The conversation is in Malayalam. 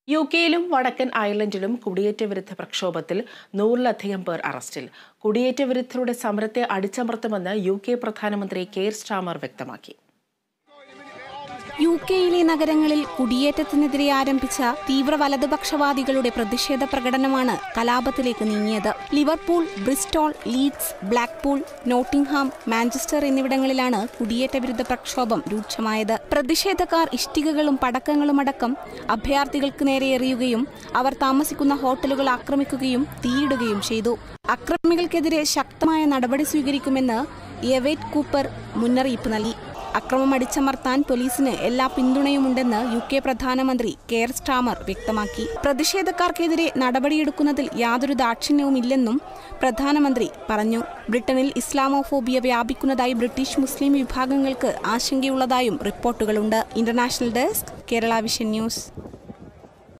യു കെയിലും വടക്കൻ അയർലൻഡിലും കുടിയേറ്റ വിരുദ്ധ പ്രക്ഷോഭത്തിൽ നൂറിലധികം പേർ അറസ്റ്റിൽ കുടിയേറ്റ വിരുദ്ധരുടെ സമരത്തെ അടിച്ചമർത്തുമെന്ന് യു കെ പ്രധാനമന്ത്രി കെയർ സ്റ്റാമർ വ്യക്തമാക്കി യു കെയിലെ നഗരങ്ങളിൽ കുടിയേറ്റത്തിനെതിരെ ആരംഭിച്ച തീവ്ര വലതുപക്ഷവാദികളുടെ പ്രതിഷേധ പ്രകടനമാണ് കലാപത്തിലേക്ക് നീങ്ങിയത് Liverpool Bristol Leeds Blackpool Nottingham Manchester എന്നിവിടങ്ങളിലാണ് കുടിയേറ്റ വിരുദ്ധ പ്രക്ഷോഭം രൂക്ഷമായത് പ്രതിഷേധക്കാർ ഇഷ്ടികകളും പടക്കങ്ങളുമടക്കം അഭയാർത്ഥികൾക്ക് നേരെ എറിയുകയും അവർ താമസിക്കുന്ന ഹോട്ടലുകൾ ആക്രമിക്കുകയും തീയിടുകയും ചെയ്തു അക്രമികൾക്കെതിരെ ശക്തമായ നടപടി സ്വീകരിക്കുമെന്ന് യെവേറ്റ് കൂപ്പർ മുന്നറിയിപ്പ് നൽകി അക്രമം അടിച്ചമർത്താൻ പോലീസിന് എല്ലാ പിന്തുണയുമുണ്ടെന്ന് യു കെ പ്രധാനമന്ത്രി കെയർ സ്റ്റാമർ വ്യക്തമാക്കി പ്രതിഷേധക്കാർക്കെതിരെ നടപടിയെടുക്കുന്നതിൽ യാതൊരു ദാക്ഷിണ്യവുമില്ലെന്നും പ്രധാനമന്ത്രി പറഞ്ഞു ബ്രിട്ടനിൽ ഇസ്ലാമോഫോബിയ വ്യാപിക്കുന്നതായി ബ്രിട്ടീഷ് മുസ്ലിം വിഭാഗങ്ങൾക്ക് ആശങ്കയുള്ളതായും റിപ്പോർട്ടുകളുണ്ട് international desk Kerala Vision news